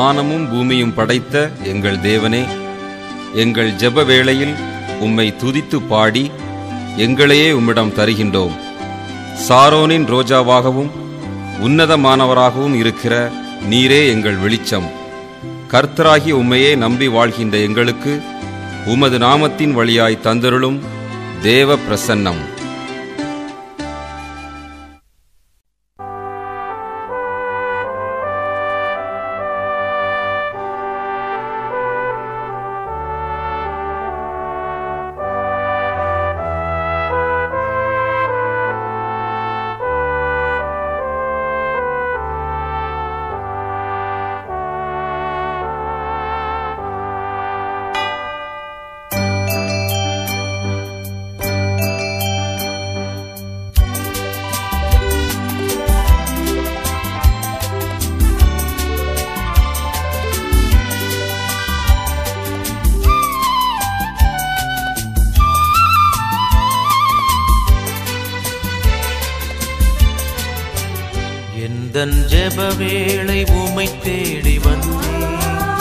வானமும் பூமியும் படைத்த எங்கள் தேவனே எங்கள் ஜெப வேளையில் உம்மை துதித்து பாடி எங்களையே உம்மிடம் தருகின்றோம் சாரோனின் ரோஜாவாகவும் உன்னதமானவராகவும் இருக்கிற நீரே எங்கள் வெளிச்சம் கர்த்தராகி உம்மையே நம்பி வாழ்கின்ற எங்களுக்கு உமது நாமத்தின் வழியாய் தந்தருளும் தேவ பிரசன்னம் எந்தன் ஜெப வேளை உமை தேடி வந்தேன்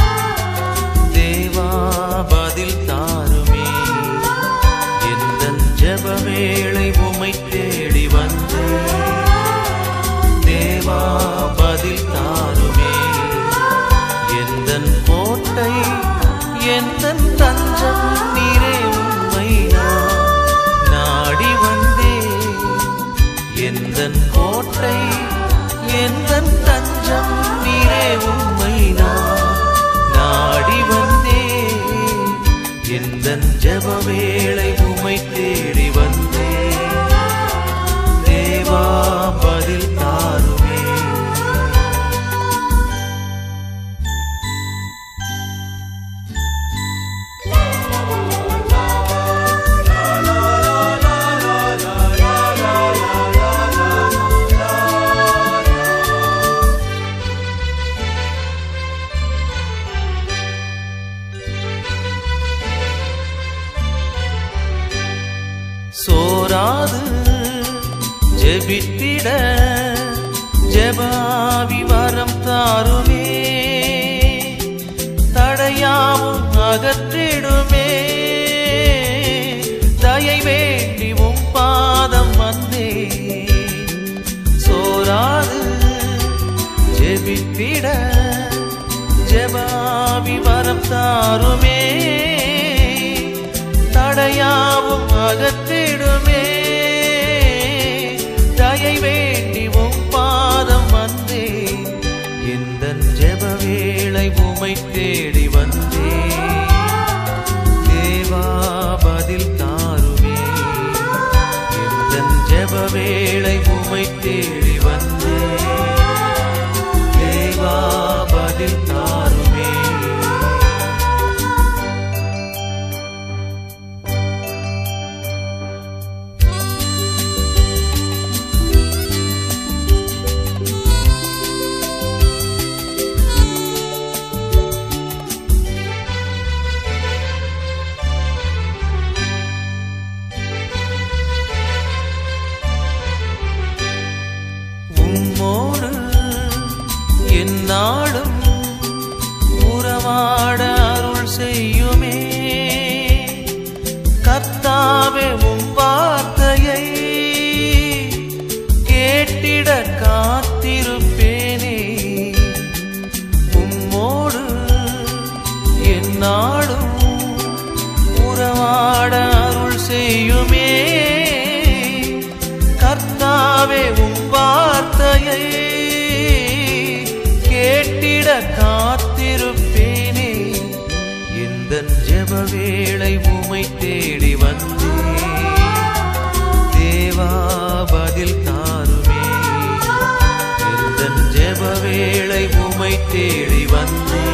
தேவா பதில் தாருமே எந்தன் ஜெப வேளை உமை தேடி வந்தேன் தேவா பதில் தாருமே எந்தன் கோட்டை எந்தன் தஞ்சம் நீரே உம்மை நான் நாடி வந்தேன் எந்தன் கோட்டை எந்தன் தஞ்சம் நீரே உம்மை நான் நாடி வந்தேன் எந்தன் ஜெப வேளை உம்மை தேடி வந்தேன் தேவா பதில் தாருமே சோராது ஜெபித்திட ஜெபாவி வரம் தாருமே தடையாவும் அகற்றிடுமே தயை வேண்டி உம் பாதம் வந்தே சோராது ஜெபித்திட ஜெபாவி வரம் தாருமே தடையாவும் அகத்திடுமே தயை வேண்டி உம் பாதம் வந்தே இந்த ஜெப வேளை உமை தேடி வந்தே தேவா பதில் தாருமே இந்த ஜெப வேளை உமை தேடி வந்தே தேவா பதில் தாருமே உம்மோடு என்னாலும் உறவாட அருள் செய்யுமே கர்த்தாவே உம் வார்த்தையை கேட்டிட காத்திருப்பேனே உம்மோடு என்னாலும் உறவாட அருள் செய்யுமே கர்த்தாவே உம் வார்த்தையை கேட்டிட காத்திருப்பேனே இந்த ஜெப வேளை உமை தேடி வந்தே தேவா பதில் தாருமே இந்த ஜெப வேளை உமை தேடி வந்தே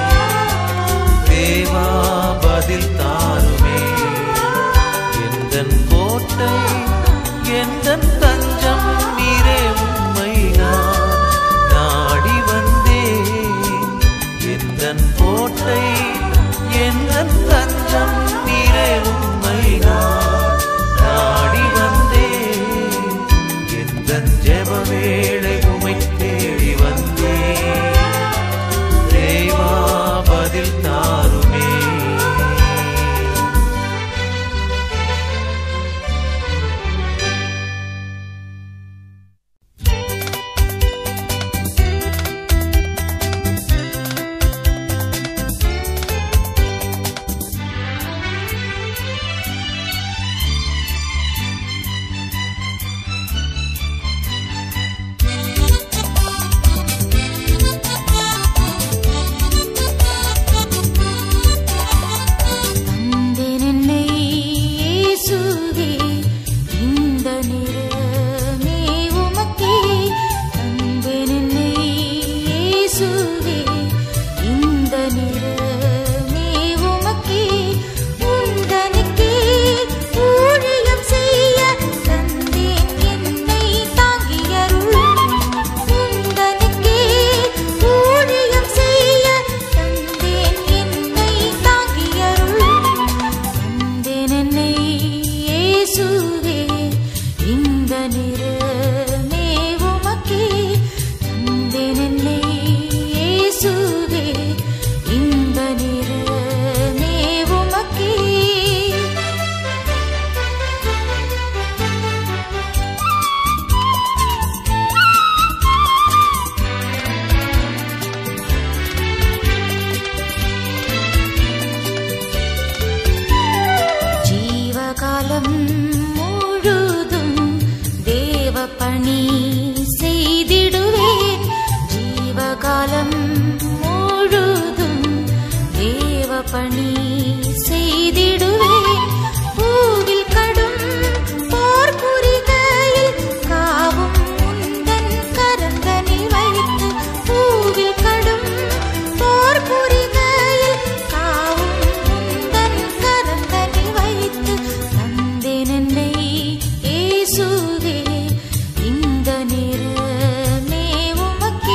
தேவா பதில் தாருமே எந்தன் கோட்டை எந்தன் தஞ்சம் நீரே உம்மை நான் நாடி வந்தேன் எந்தன் கோட்டை எந்தன் தஞ்சம் நீரே உம்மை நான் நாடி வந்தேன் எந்தன் ஜெப வேளை உமை தேடி வந்தேன் நிறமே உமக்கே தந்தேன் என்னை இயேசுவே இந்த நிறமே உமக்கே ஜீவகாலம் முழுதும் தேவ பணி செய்திடுவேன் ஜீவகாலம் முழுதும் தேவ பணி செய்திடுவேன் பூவில் கடும் போர் புரிகையில் காவும் உந்தன் கரந்தனில் வைத்து பூவில் கடும் போர் புரிகையில் காவும் உந்தன் கரந்தனில் வைத்து தந்தேன் என்னை இயேசுவே இந்த நிறமே உமக்கே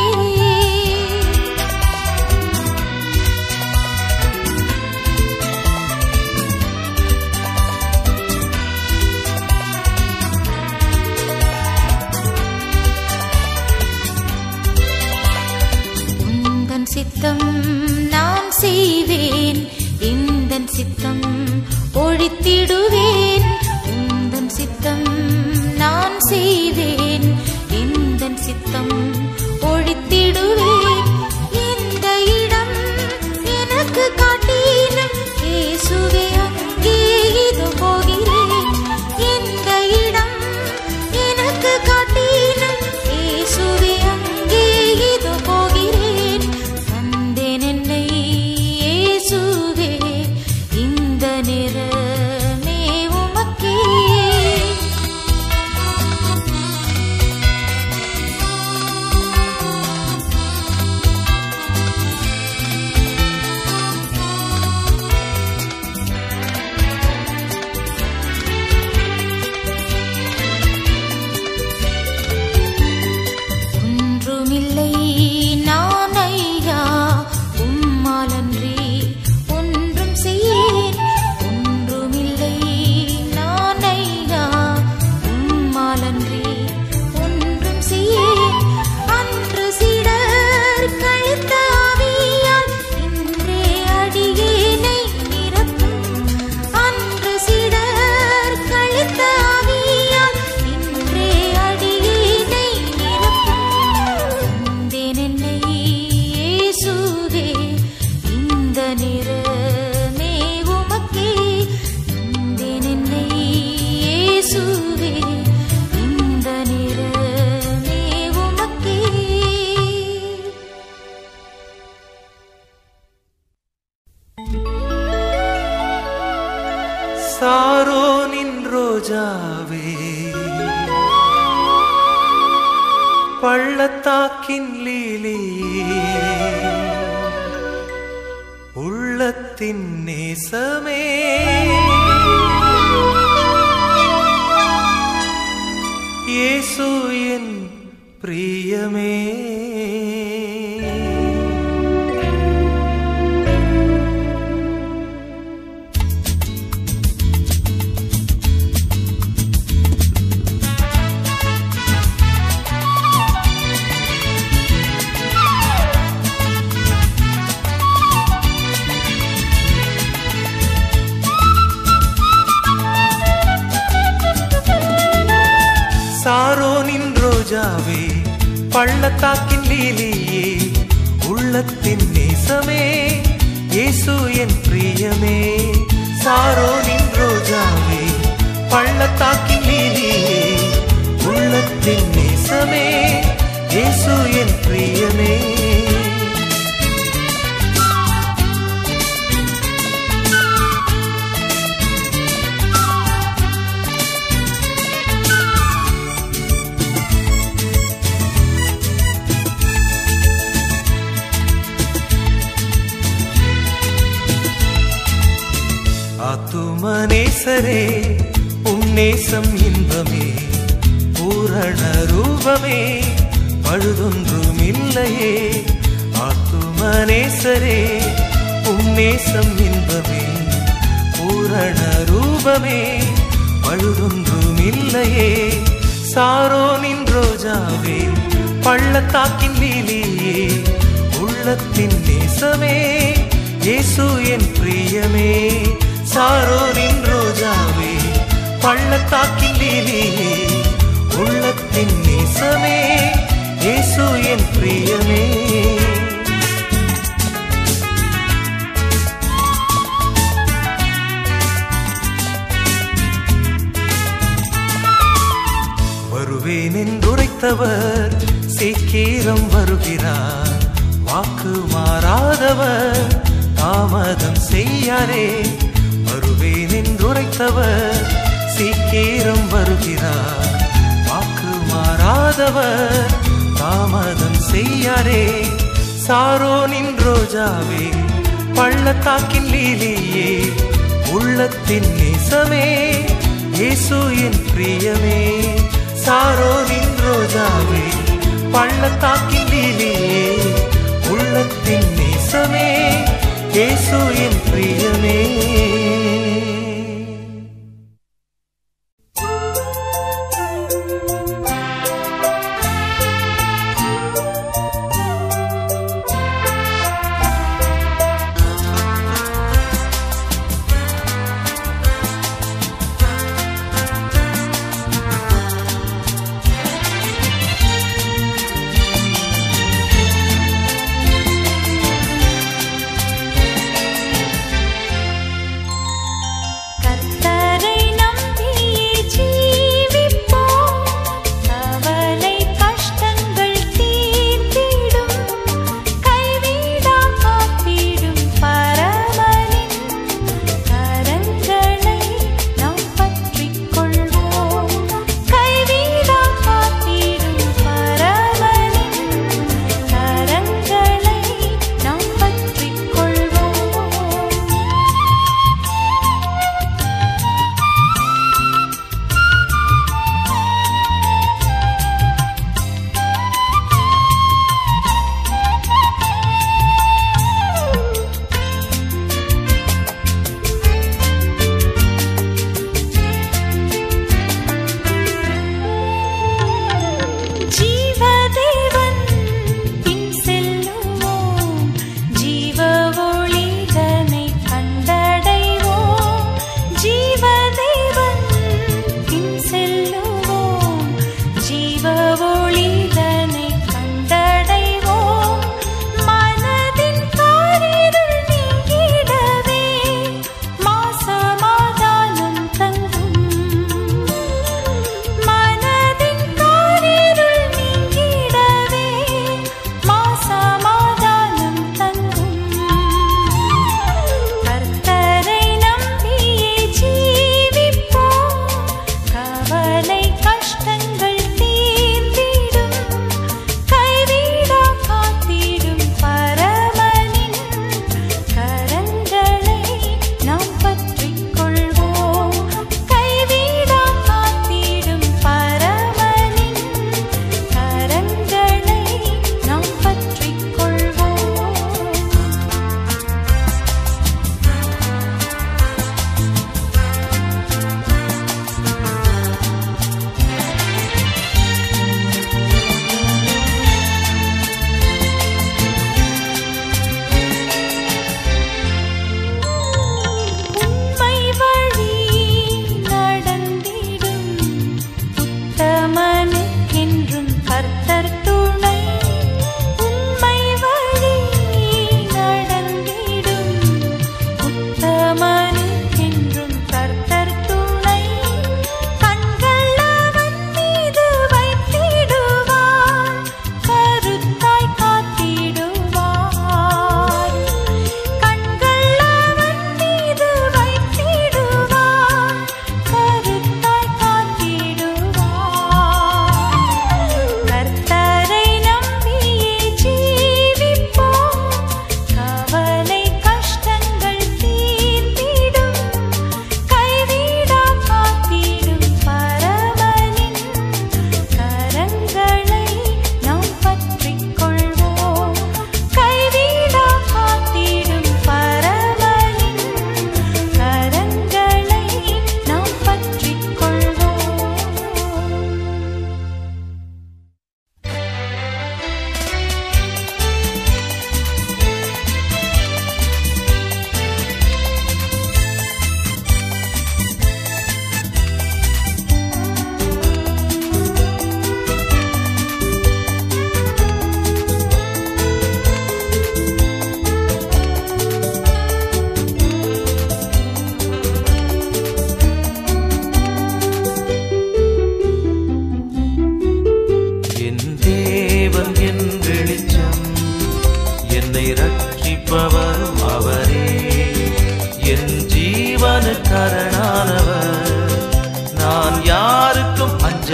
உந்தன் சித்தம் நான் செய்வேன் இந்தன் சித்தம் ஒழித்திடுவேன் உந்தன் சித்தம் நான் செய்வேன் இந்தன் சித்தம் ஒழித்திடுவேன் இந்த இடம் எனக்கு காட்டினும் இயேசுவே அங்கே இது போகிறேன் இந்த இடம் எனக்கு காட்டினும் இயேசுவே அங்கே இது போகிறேன் தந்தேன் என்னை இயேசுவே இந்த நிறமே உமக்கே ஒன்றுமில்லை நான் ஐயா உம்மாலன்றி ஒன்றும் செய்யேன் ஒன்றுமில்லை நான் ஐயா உம்மாலன்றி ஒன்றும் செய்யேன் அன்று சிலர் கழித்த ஆவியால் இன்றே அடியேனை நிரப்பும் அன்று சிலர் கழித்த ஆவியால் இன்றே அடியேனை நிரப்பும் தந்தேன் என்னை இயேசுவே இந்த நிறமே உமக்கே தந்தேன் என்னை இயேசுவே இந்த நிறமே உமக்கே சாரோனின் ரோஜாவே பள்ளத்தாக்கின் லீலியே உள்ளத்தின் நேசமே இயேசு என் பிரியமே சாரோனின் ரோஜாவே பள்ளத்தாக்கின் லீலியே உள்ளத்தின் நேசமே இயேசு என் பிரியமே சாரோனின் ரோஜாவே பள்ளத்தாக்கின் லீலியே உள்ளத்தின் நேசமே இயேசு என் பிரியமே ஆத்துமனேசரே உன்னேசம் இன்பமே பூரண ரூபமே பழுதொன்றும் இல்லையே ஆத்துமனேசரே உன்னேசம் இன்பமே பூரண ரூபமே பழுதொன்றும் இல்லையே சாரோனின் ரோஜாவே பள்ளத்தாக்கின் லீலியே உள்ளத்தின் நேசமே இயேசு என் பிரியமே சாரோனின் ரோஜாவே பள்ளத்தாக்கின் லீலியே உள்ளத்தின் நேசமே இயேசு என் பிரியமே வருவேன் என்றுரைத்தவர் சீக்கிரம் வருகிறார் வாக்கு மாறாதவர் தாமதம் செய்யாரே வருவேன் என்றுரைத்தவர் சீக்கிரம் வருகிறார் வாக்கு மாறாதவர் தாமதம் செய்யாரே சாரோனின் ரோஜாவே பள்ளத்தாக்கின் லீலியே உள்ளத்தின் நேசமே இயேசு என் பிரியமே சாரோனின் ரோஜாவே பள்ளத்தாக்கின் லீலியே உள்ளத்தின் நேசமே இயேசு என் பிரியமே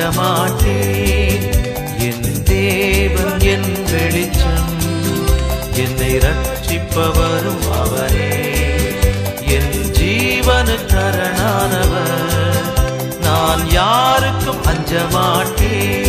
அஞ்சமாட்டேன் என் தேவன் என் வெளிச்சம் என்னை ரட்சிப்பவரும் அவரே என் ஜீவனு கரணானவர் நான் யாருக்கும் அஞ்சமாட்டேன்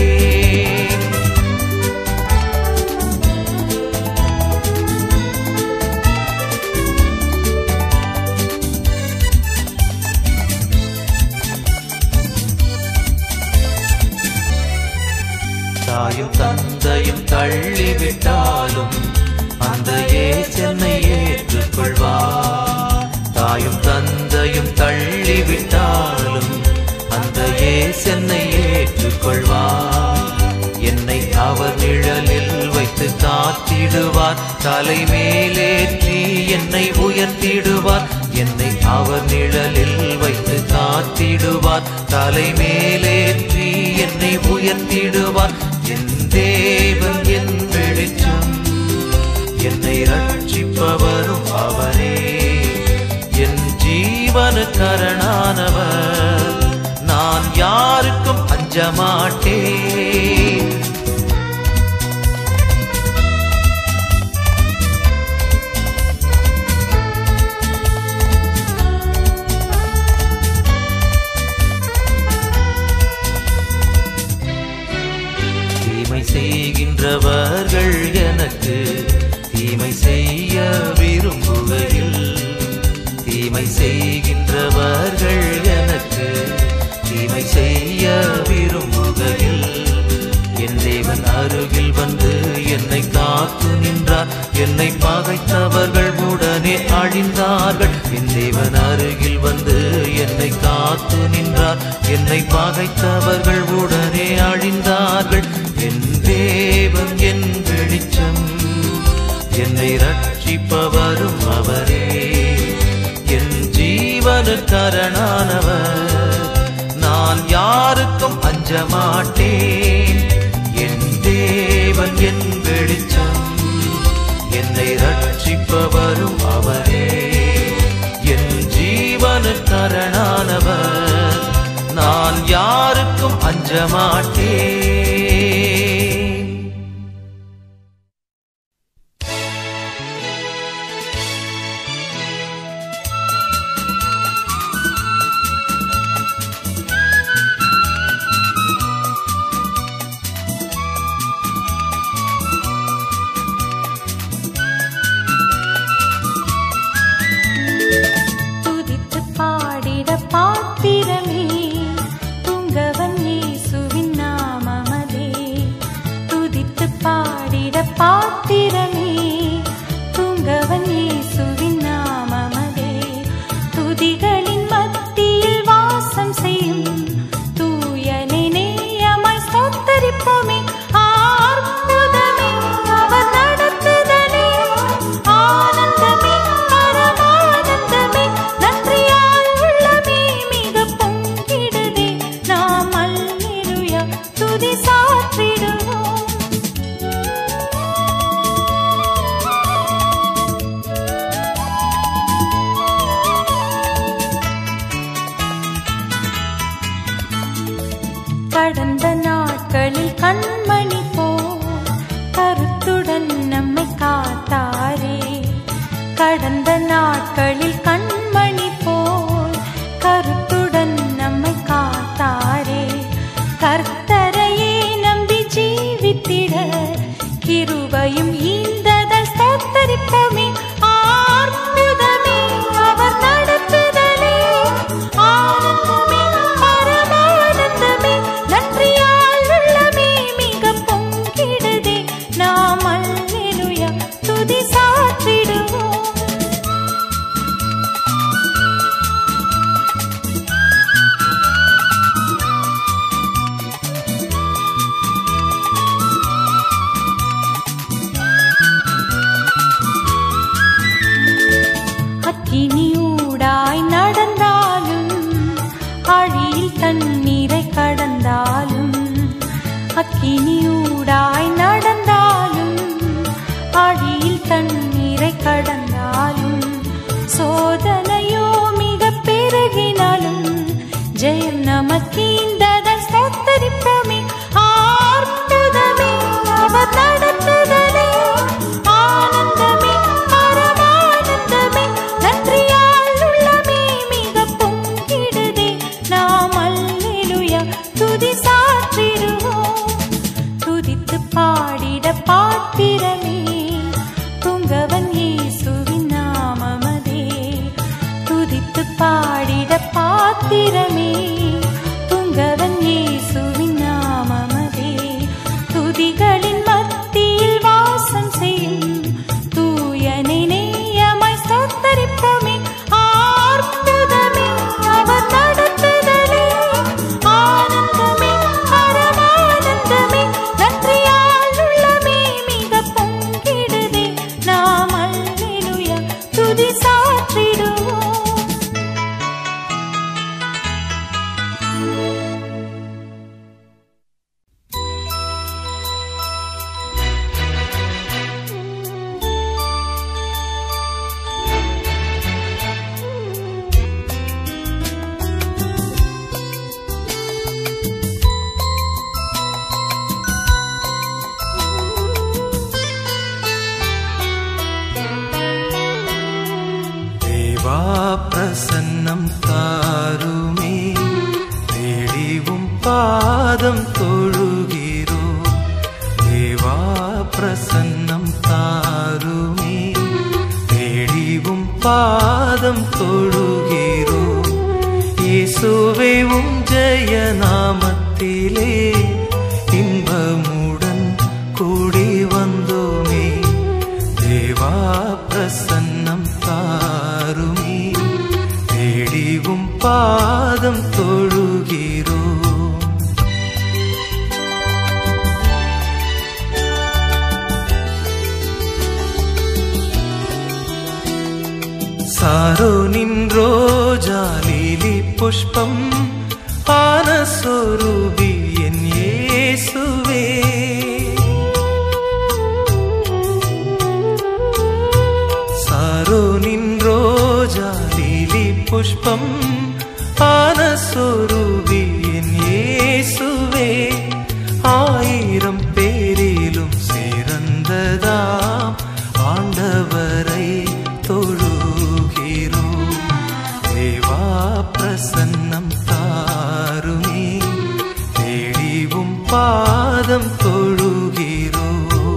தாயும் தந்தையும் தள்ளிவிட்டாலும் அந்த ஏசென்னை ஏற்றுக்கொள்வார் தாயும் தந்தையும் தள்ளிவிட்டாலும் அந்த ஏசென்னை ஏற்றுக்கொள்வார் என்னை அவர் நிழலில் வைத்து காத்திடுவார் தலை மேலேற்றி என்னை உயர்த்திடுவார் என்னை அவர் நிழலில் வைத்து காத்திடுவார் தலை மேலேற்றி என்னை உயர்த்திடுவார் என் தேவன் என் வெளிச்சம் என்னை ரட்சிப்பவரும் அவரே என் ஜீவனு கரணானவர் நான் யாருக்கும் அஞ்சமாட்டேன் தீமை செய்கின்றவர்கள் எனக்கு தீமை செய்ய விரும்புகையில் தீமை செய்கின்றவர்கள் எனக்கு தீமை செய்ய விரும்புகையில் என் தேவன் அருகில் வந்து என்னை காத்து நின்றார் என்னை பகைத்தவர்கள் உடனே அழிந்தார்கள் என் தேவன் அருகில் வந்து என்னை காத்து நின்றார் என்னை பகைத்தவர்கள் உடனே அழிந்தார்கள் என் தேவன் என் வெளிச்சம் என்னை ரட்சிப்பவரும் அவரே என் ஜீவனு கரணானவர் நான் யாருக்கும் அஞ்சமாட்டேன் என் தேவன் என் வெளிச்சம் என்னை ரட்சிப்பவரும் அவரே என் ஜீவனு கரணானவர் நான் யாருக்கும் அஞ்சமாட்டேன் துதித்து பாடிட பாத்திரமே துங்கவன் இயேசுவின் நாமமதே துதித்து பாடிட பாத்திரமே துங்கவன் இயேசுவின் நாமமதே துதிகளின் மத்தியில் வாசம் செய்யும் தூயனை நேயமாய் ஸ்தோத்தரிப்போமே ஆர்ப்புதமே அவர் நடத்துதலே ஆனந்தமே பரமானந்தமே நன்றியால் உள்ளமே மிக பொங்கிடுதே நாம் அல்லேலூயா துதி சாற்றிடுவோம் கடந்த நாட்களில் கண்மணி போ கருத்துடன் நம்மை காத்தாரே கடந்த நாட்களில் கண்மணி போல் கருத்துடன் நம்மை காத்தாரே கர்த்தரையே நம்பி ஜீவித்திட கிருபையும் ஈந்ததல் ஸ்தோத்தரிப்போமே ஆர்ப்புதமே அவர் நடத்துதலே ஆனந்தமே பரமானந்தமே நன்றியால் உள்ளமே மிக பொங்கிடுதே நாம் அல்லேலூயா துதி சாற்றிடுவோம் அக்கினியூடாய் நடந்தாலும் அழியில் தண்ணீரை கடந்தாலும் அக்கினியூடாய் நடந்தாலும் அழியில் தண்ணீரை கடந்தாலும் சோதனையோ மிக பெருகினாலும் ஜெயம் நமக்கீந்ததன் ஸ்தோத்திரம் ஸ்தோத்தரிப்போமே ஆர்ப்புதமே அவர் நடத்துதலே ஆனந்தமே பரமானந்தமே நன்றியால் உள்ளமே மிக பொங்கிடுதே நாம் அல்லேலூயா துதி சாற்றிடுவோம் துதித்து பாடிட பாத்திரமே துங்கவன் இயேசுவின் நாமமதே துதித்து பாடிட பாத்திரமே துங்கவன் இயேசுவின் நாமமதே துதிகளின் மத்தியில் வாசம் செய்யும் தூயனை நேயமாய் ஸ்தோத்தரிப்போமே ஆர்ப்புதமே அவர் நடத்துதலே ஆனந்தமே பரமானந்தமே நன்றியால் உள்ளமே மிக பொங்கிடுதே நாம் அல்லேலூயா துதி சாற்றிடுவோம் தேவா பிரசன்னம் தாருமே தேடிவும் பாதம் தொழுகிறோ தேவா பிரசன்னம் தாருமே தேடிவும் பாதம் தொழுகிறோ இயேசுவே உம் ஜெய நாமத்திலே இன்பமுடன் கூடி வந்தோமே தேவா பிரசன்னம் தாருமே தேடிவும் பாதம் தொழுகிறோம் സാരോ നിൻറോജാലിലി പുഷ്പം ആനസ്വരൂപി എൻ യേസുവേ സാരോ നിൻറോജാലിലി പുഷ്പം ആനസ്വരൂപി എൻ യേസുവേ ആയിരം പേരിലും சிறந்ததாம் ஆண்டவரை தொழுகிறோம் தேவா பிரசன்னம் தாருமே தேடிவும் பாதம் தொழுகிறோம்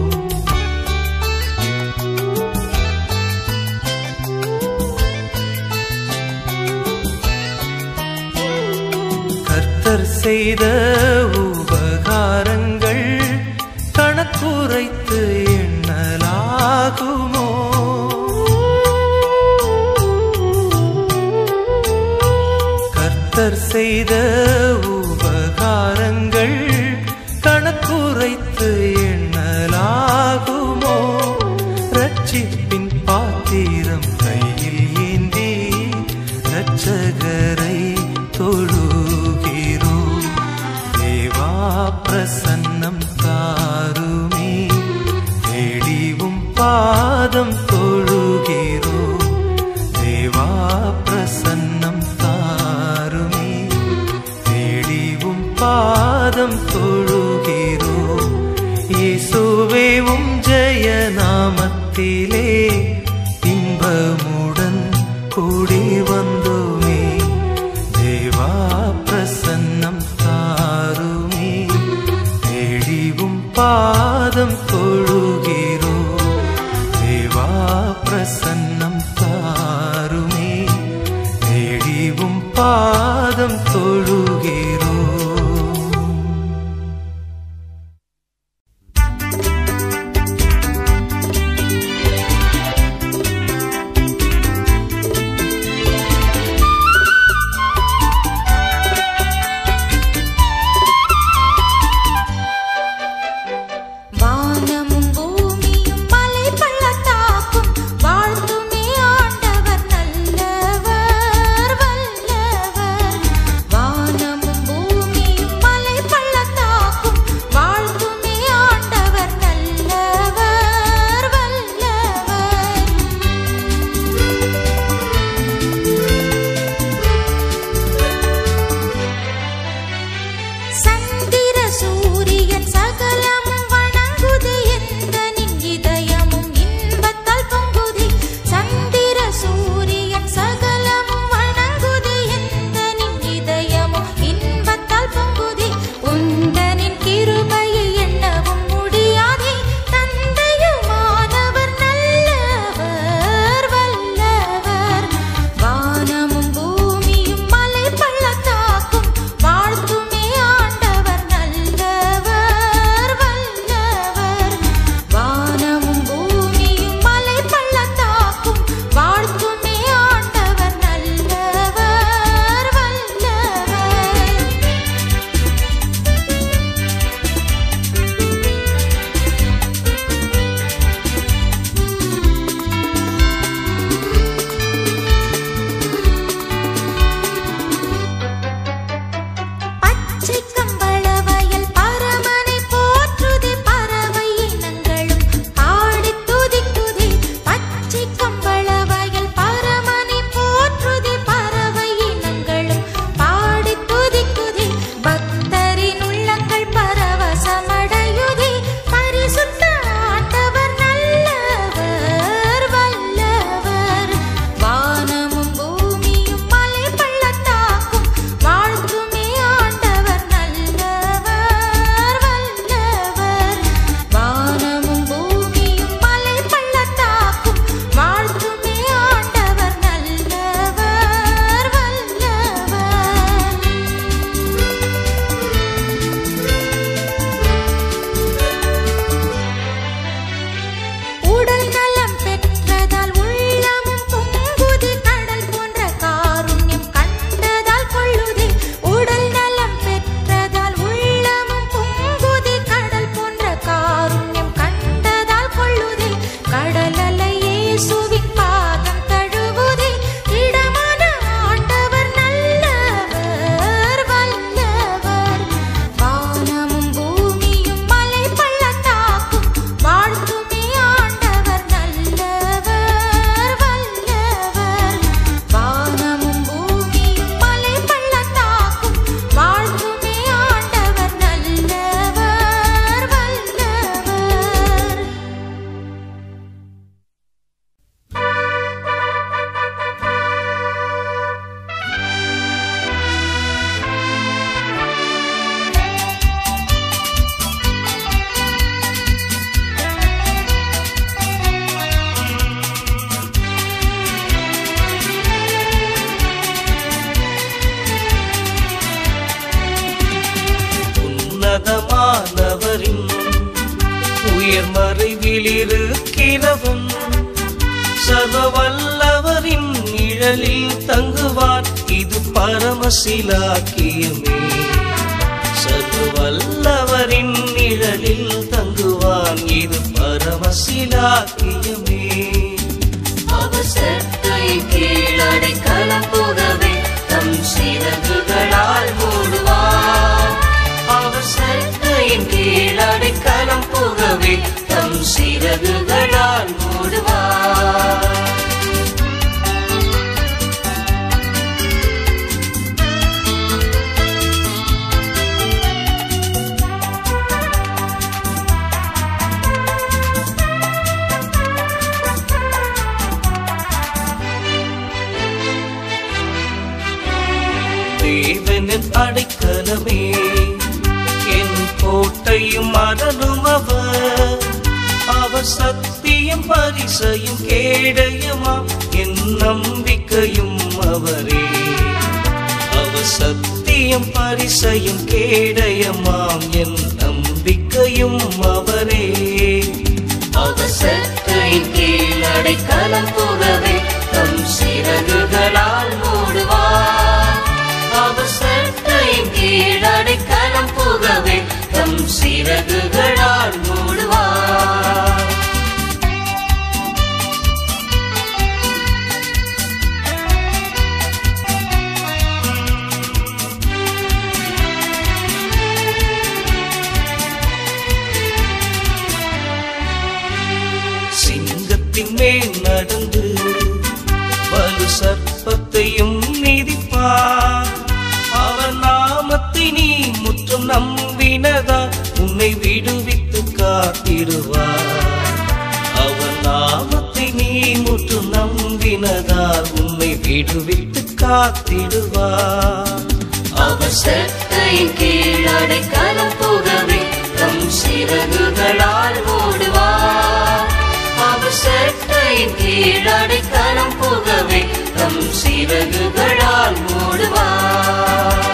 கர்த்தர் செய்த உபகாரங்கள் கணக்குரைத்து எண்ணலாகுமோ கர்த்தர் செய்த உபகாரங்கள் கணக்குரைத்து எண்ணலாகுமோ ரட்சிப்பின் பாத்திரம் கையில் ஏந்தி ரட்சகரை தொழுகிறோம் தேவா பிரசன்னம் தாருமே தேடிவும் பாதம் தொழுகிறோம் தேவா பிரசன்னம் தாருமே தேடிவும் பாதம் தொழுகிறோம் இயேசுவே உம் ஜெய நாமத்திலே இன்பமுடன் கூடி வந்தோமே தேவா பிரசன்னம் தாருமே தேடிவும் பாதம் தொழுகிறோம் தேவா பிரசன்னம் தாருமே தேடிவும் பாதம் தொழுகிறோம் உயர் மறைவில் இருக்கிறவன் சர்வ வல்லவரின் நிழலில் தங்குவான் இது பரமசிலாக்கியமே சர்வ வல்லவரின் நிழலில் தங்குவான் இது பரமசிலாக்கியமே அவர் சட்டையின் கீழ் அடைக்கலம் புகவே தம் சிறகுகளால் மூடுவார் அவர் சட்டையின் கீழ் அடைக்கலம் புகவே தம் சிறகுகளால் மூடுவார் தேவனின் அடைக்கலமே என் கோட்டையும் மரணும் அவர் அவர் சத்தியம் பரிசையும் கேடயமாம் என் நம்பிக்கையும் அவரே அவர் சத்தியம் பரிசையும் கேடயமாம் என் நம்பிக்கையும் அவரே அவர் சட்டையின் கீழ் அடைக்கலம் புகவே தம் சிறகுகளால் மூடுவார் அவர் சட்டையின் கீழ் அடைக்கலம் புகவே தம் சிறகுகளால் மூடுவார் சிங்கத்தின் மேல் நடந்து வலு சர்ப்பத்தையும் மிதிப்பார் அவர் நாமத்தை நீ முற்றும் நம்பினதா உன்னை விடுவித்து காத்திடுவார் அவர் நாமத்தை நீ முற்றும் நம்பினதால் உன்னை விடுவித்து காத்திடுவார் அவர் சட்டையின் கீழ் அடைக்கலம் புகவே தம் சிறகுகளால் மூடுவார் அவர் சட்டையின் கீழ் அடைக்கலம் புகவே தம் சிறகுகளால் மூடுவார்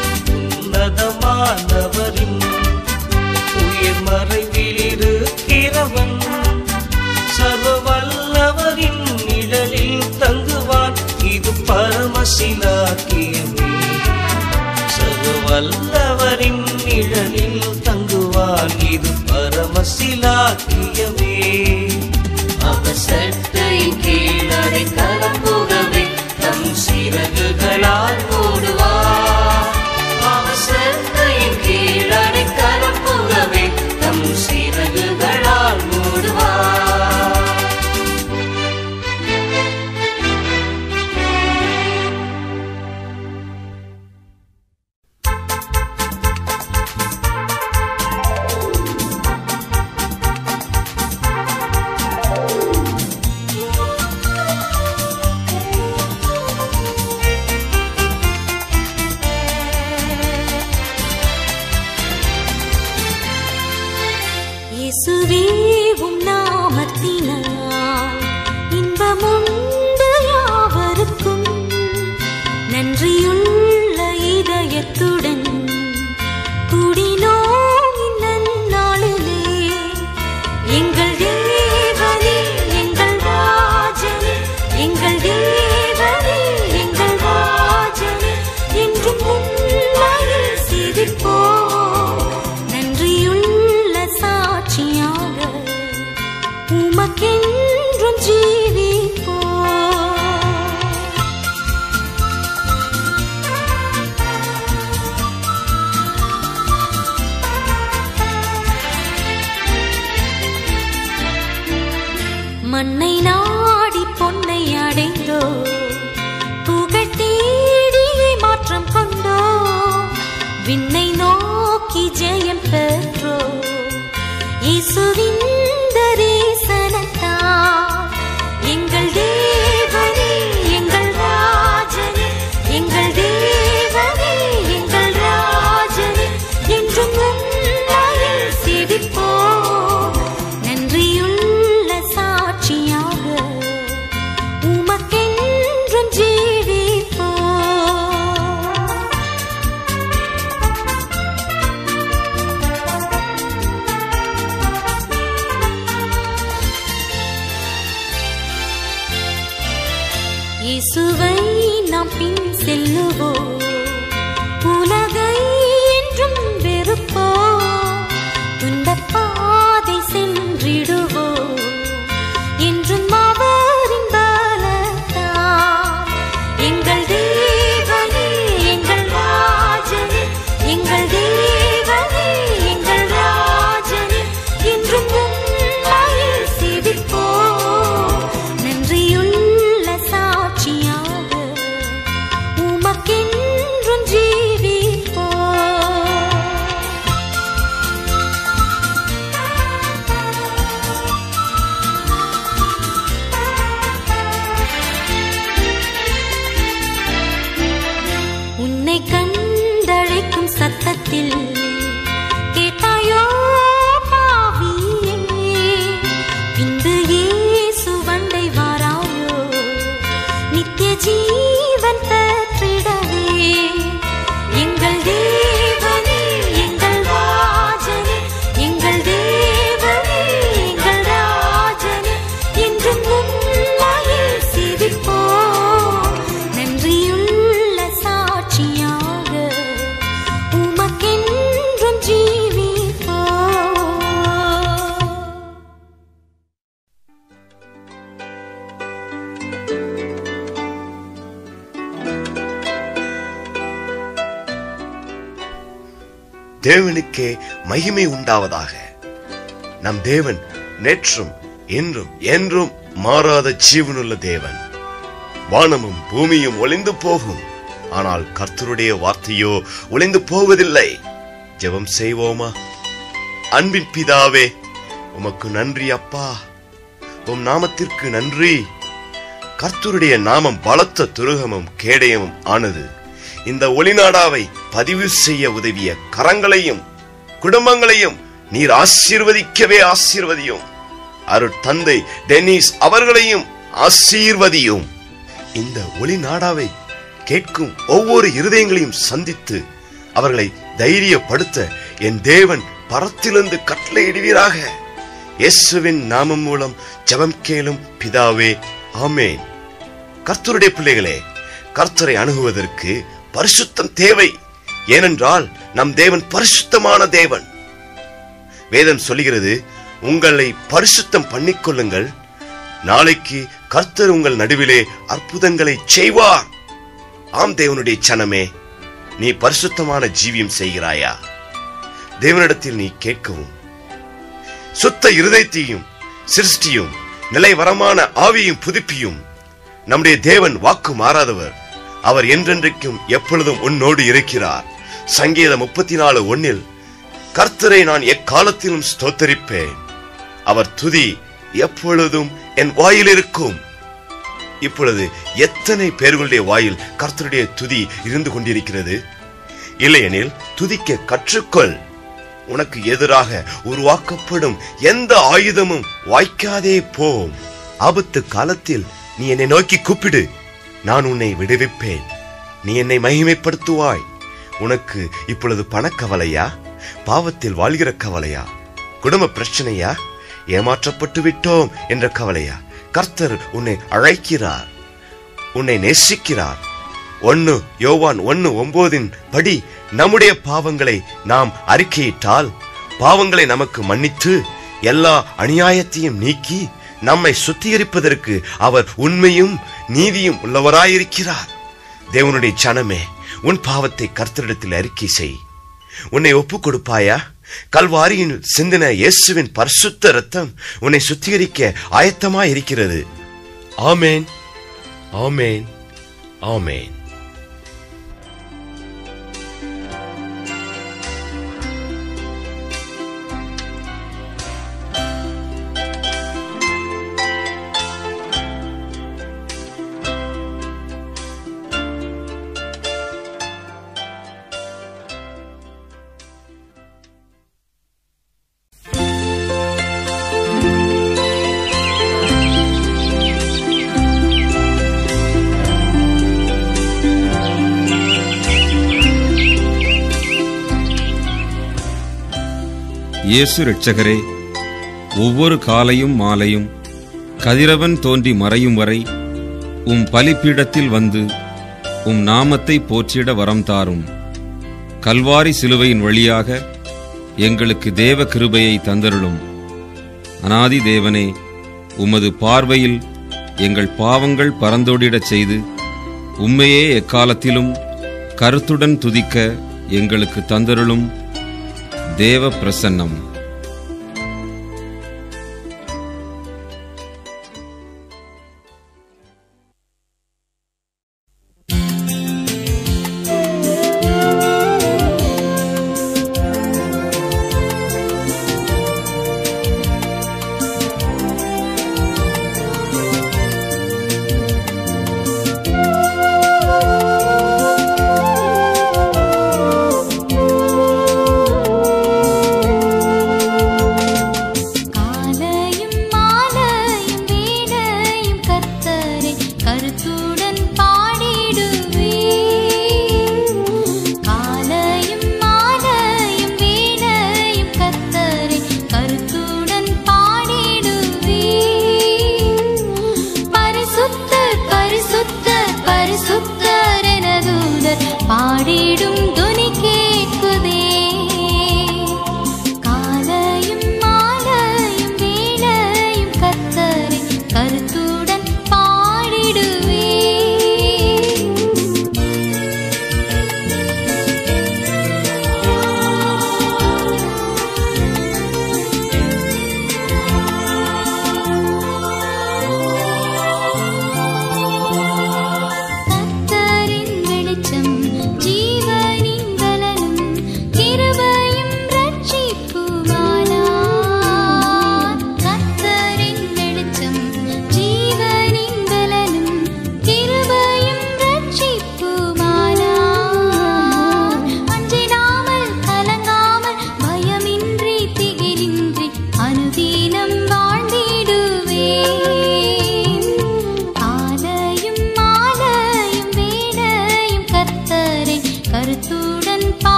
உன்னதமானவரின் உயிர் மறைவில் இருக்கிறவன் சர்வ வல்லவரின் நிழலில் தங்குவான் இது பரமசிலாக்கியமே சர்வ வல்லவரின் நிழலில் தங்குவான் இது பரமசிலாக்கியமே அவர் சட்டையின் கீழ் அடைக்கலம் புகவே தம் சிறகுகளால் மூடுவார் அவர் சட்டையின் கீழ் அடைக்கலம் புகவே தம் சிறகுகளால் மூடுவார் இயேசுவே உம் நாமத்தினால் இன்பமுண்டு யாவருக்கும் நன்றியுள்ள இதயத்துடன் கூடினோம் இந்நன்னாளிலே எங்கள் தேவனே எங்கள் ராஜனே எங்கள் தேவனே எங்கள் ராஜனே என்றும் உண்மையில் சிரிப்போம் நன்றியுள்ள சாட்சியாக உமக்கென்றும் ஜீவிப்போம் மண்ணை நாடி பொன்னை அடைந்தோ புகழ் தேடியே மாற்றம் கொண்டோ விண்ணை நோக்கி ஜெயம் பெற்றோ இயேசுவின் தரிசனத்தால் எங்கள் தேவனே எங்கள் ராஜனே எங்கள் தேவனே எங்கள் ராஜனே என்றும் உண்மையில் சிரிப்போம் நன்றியுள்ள சாட்சியாக உமக்கென்றும் ஜீவிப்போம் தேவனுக்கே மகிமை உண்டாவதாக நம் தேவன் நேற்றும் என்றும் என்றும் மாறாத ஜீவனுள்ள தேவன் வானமும் பூமியும் ஒளிந்து போகும் ஆனால் கர்த்தருடைய வார்த்தையோ ஒளிந்து போவதில்லை ஜெபம் செய்வோமா அன்பின் பிதாவே உமக்கு நன்றி அப்பா உம் நாமத்திற்கு நன்றி கர்த்தருடைய நாமம் பலத்த துருகமும் கேடயமும் ஆனது இந்த ஒளிநாடாவை பதிவு செய்ய உதவிய கரங்களையும் குடும்பங்களையும் நீர் ஆசீர்வதிக்கவே ஆசீர்வதியும் அருட் தந்தை டென்னிஸ் அவர்களையும் ஆசீர்வதியும் இந்த ஒளிநாடாவை கேட்கும் ஒவ்வொரு இருதயங்களையும் சந்தித்து அவர்களை தைரியப்படுத்த என் தேவன் பரத்திலிருந்து கட்டளையிடுவீராக இயேசுவின் நாமம் மூலம் ஜெபம் கேளும் பிதாவே ஆமேன் கர்த்தருடைய பிள்ளைகளே கர்த்தரை அணுகுவதற்கு பரிசுத்தம் தேவை ஏனென்றால் நம் தேவன் பரிசுத்தமான தேவன் வேதம் சொல்லுகிறது உங்களை பரிசுத்தம் பண்ணிக்கொள்ளுங்கள் நாளைக்கு கர்த்தர் உங்கள் நடுவிலே அற்புதங்களை செய்வார் ஆம் தேவனுடைய சனமே நீ பரிசுத்தமான ஜீவியம் செய்கிறாயா தேவனிடத்தில் நீ கேட்கவும் சுத்த இருதயத்தையும் சிருஷ்டியும் நிலைவரமான ஆவியும் புதுப்பியும் நம்முடைய தேவன் வாக்கு மாறாதவர் அவர் என்றென்றைக்கும் எப்பொழுதும் உன்னோடு இருக்கிறார் சங்கீதம் முப்பத்தி நாலு ஒன்னில் கர்த்தரை நான் எக்காலத்திலும் ஸ்தோத்தரிப்பேன் அவர் துதி எப்பொழுதும் என் வாயில் இருக்கும் இப்பொழுது எத்தனை பேர்களுடைய வாயில் கர்த்தருடைய துதி இருந்து கொண்டிருக்கிறது இல்லையெனில் துதிக்க கற்றுக்கொள் உனக்கு எதிராக உருவாக்கப்படும் எந்த ஆயுதமும் வாய்க்காதே போம் ஆபத்து காலத்தில் நீ என்னை நோக்கி கூப்பிடு நான் உன்னை விடுவிப்பேன் நீ என்னை மகிமைப்படுத்துவாய் உனக்கு இப்பொழுது பணக்கவலையா பாவத்தில் வாழ்கிற கவலையா குடும்ப பிரச்சனையா ஏமாற்றப்பட்டு விட்டோம் என்ற கவலையா கர்த்தர் உன்னை அழைக்கிறார் உன்னை நேசிக்கிறார் ஒன்னு யோவான் ஒன்னு ஒன்பதின் படி நம்முடைய பாவங்களை நாம் அறிக்கையிட்டால் பாவங்களை நமக்கு மன்னித்து எல்லா அநியாயத்தையும் நீக்கி நம்மை சுத்திகரிப்பதற்கு அவர் உண்மையும் நீதியும் உள்ளவராயிருக்கிறார் தேவனுடைய சனமே உன் பாவத்தை கர்த்தரிடத்தில் அறிக்கை செய் உன்னை ஒப்புக் கொடுப்பாயா கல்வாரியின் சிந்தின இயேசுவின் பரிசுத்த ரத்தம் உன்னை சுத்திகரிக்க ஆயத்தமாய் இருக்கிறது ஆமேன் ஆமேன் ஆமேன் இயேசு இரட்சகரே ஒவ்வொரு காலையும் மாலையும் கதிரவன் தோன்றி மறையும் வரை உம் பலிப்பீடத்தில் வந்து உம் நாமத்தை போற்றிட வரம் தாரும் கல்வாரி சிலுவையின் வழியாக எங்களுக்கு தேவ கிருபையை தந்தருளும் அனாதி தேவனே உமது பார்வையில் எங்கள் பாவங்கள் பறந்தோடிடச் செய்து உம்மையே எக்காலத்திலும் கருத்துடன் துதிக்க எங்களுக்கு தந்தருளும் தேவ பிரசன்னம் ஆ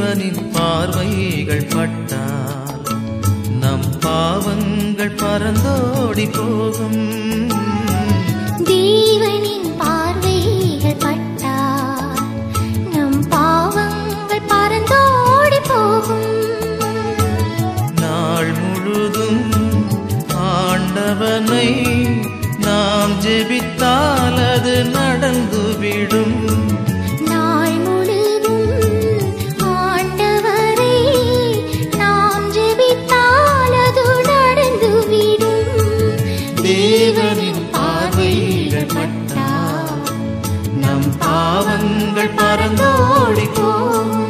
தேவனின் பார்வைகள் பட்டால் நம் பாவங்கள் பறந்தோடி போகும் தேவனின் பார்வைகள் பட்டால் நம் பாவங்கள் பறந்தோடி போகும் நாள் முழுதும் ஆண்டவனை நாம் ஜெபித்தால் அது நடந்துவிடும் நாள் முழுதும் ஆண்டவரை நாம் ஜெபித்தால் அது நடந்துவிடும் தேவனின் பார்வைகள் பட்டால் நம் பாவங்கள் பறந்தோடி போகும்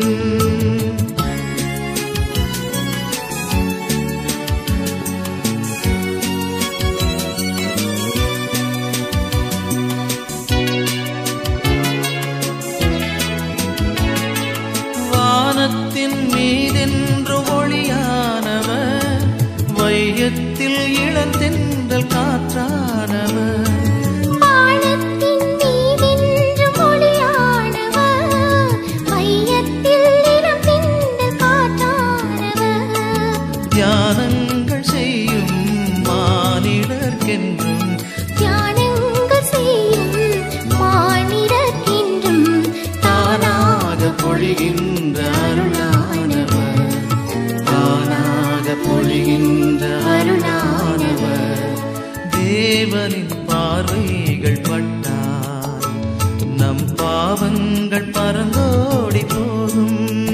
வானத்தின் மீதென்று ஒளியானவர் வையத்தில் இளந்தென்றல் காற்றானவர் வானத்தின் மீதென்று மொழியானவர் மையத்தில் இடம் திங்கள் காற்றானவர் தியானங்கள் செய்யும் மானிடர்க்கென்றும் தியானங்கள் செய்யும் மானிடர்க்கென்றும் தானாக பொழிகின்ற அருளானவர் தானாக பொழிகின்ற அருளானவர் தேவனின் பார்வைகள் பட்டால் நம் பாவங்கள் பறந்தோடி போகும்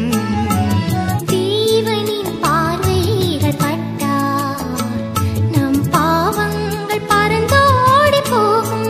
தேவனின் பார்வைகள் பட்டால் நம் பாவங்கள் பறந்தோடி போகும்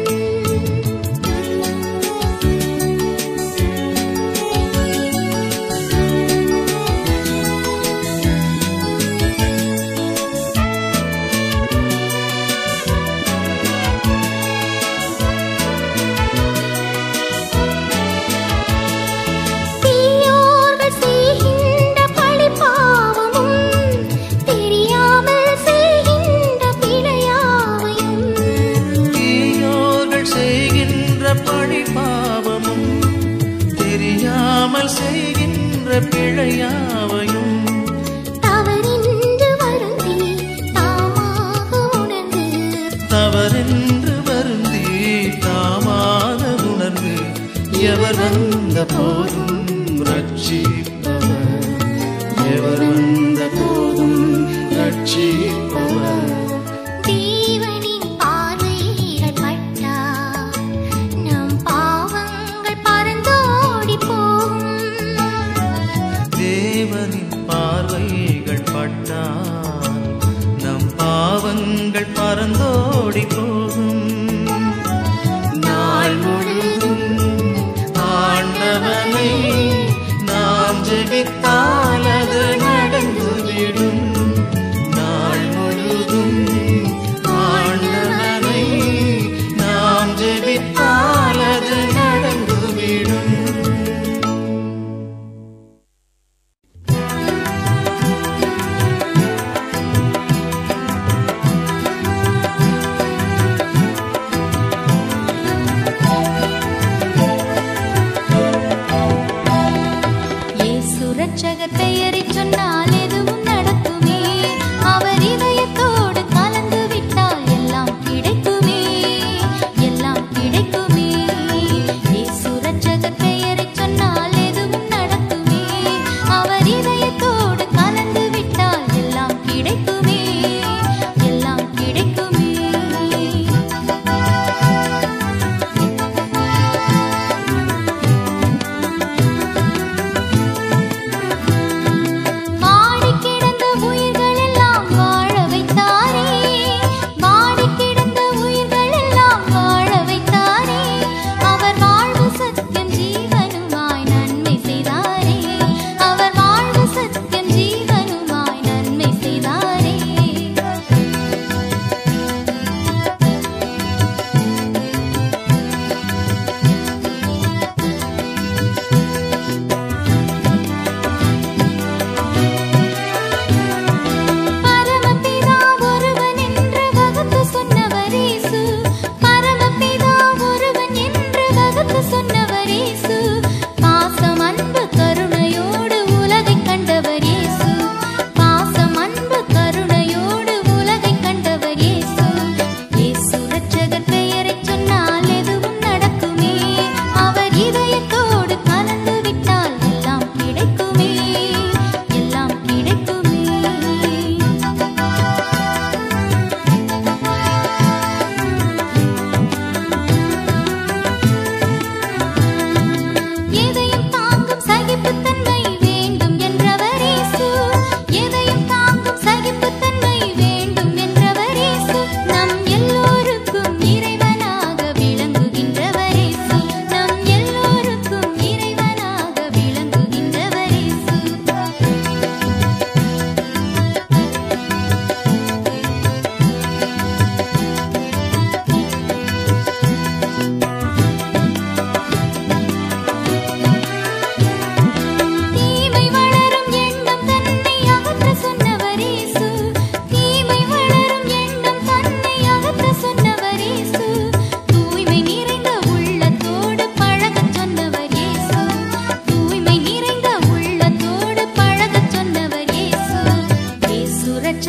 தீயோர்கள் செய்கின்ற பழிபாவமும் தெரியாமல் செய்கின்ற பிழையாவையும் தீயோர்கள் செய்கின்ற பழிபாவமும் தெரியாமல் செய்கின்ற பிழையாவையும் தவறின்று வருந்தி தாமாக உணர்ந்து தவறென்று வருந்தி தாமாக உணர்ந்து எவர் வந்த போதும் ரட்சிப்பவர் எவர் வந்த போதும் ரட்சிப்பவர் தேவனின் பார்வைகள் பட்டால் நம் பாவங்கள் பறந்தோடி போகும் தேவனின் பார்வைகள் பட்டால் நம் பாவங்கள் பறந்தோடி போகும் நாள் முழுதும் ஆண்டவனை நாம் ஜெபித்தால் அது நடந்துவிடும் நாள் முழுதும் ஆண்டவனை நாம் ஜெபித்தால் அது நடந்துவிடும்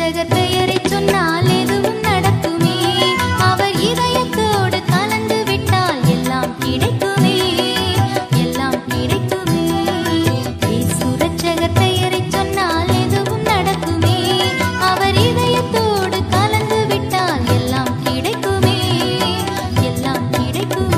இரட்சகர் பெயரைச் சொன்னால் எதுவும் நடக்குமே அவர் இதயத்தோடு கலந்து விட்டால் எல்லாம் கிடைக்குமே எல்லாம் கிடைக்குமே இயேசு இரட்சகர் பெயரைச் சொன்னால் எதுவும் நடக்குமே அவர் இதயத்தோடு கலந்து விட்டால் எல்லாம் கிடைக்குமே எல்லாம் கிடைக்குமே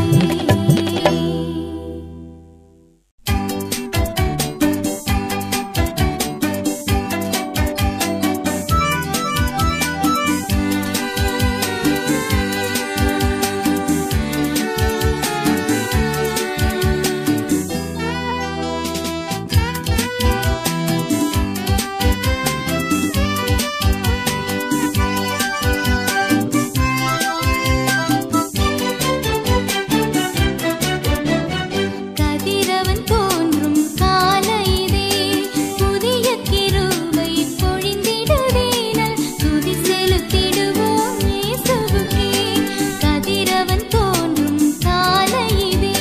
கதிரவன் தோன்றும் காலையிலே புதிய கிருபை பொழிந்திடுவேனல் துதி செலுத்திடுவோம் இயேசுவுக்கே கதிரவன் தோன்றும் காலையிலே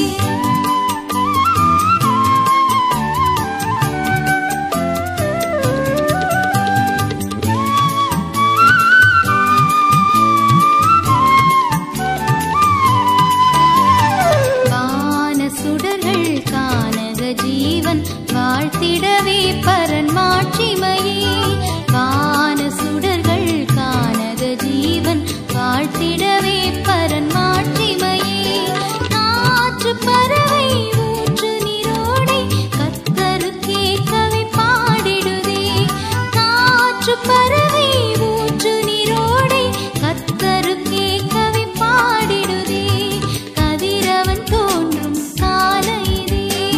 வான சுடர்கள் கானக ஜீவன் வாழ்த்திடவே பரன் மாட்சிமையே வான சுடர்கள் கானக ஜீவன் வாழ்த்திடவே பரன் மாட்சிமையே காற்று பறவை ஊற்று நீரோடை கத்தருக்கே கவி பாடிடுதே காற்று பறவை ஊற்று நீரோடை கத்தருக்கே கவி பாடிடுதே கதிரவன் தோன்றும் காலையிலே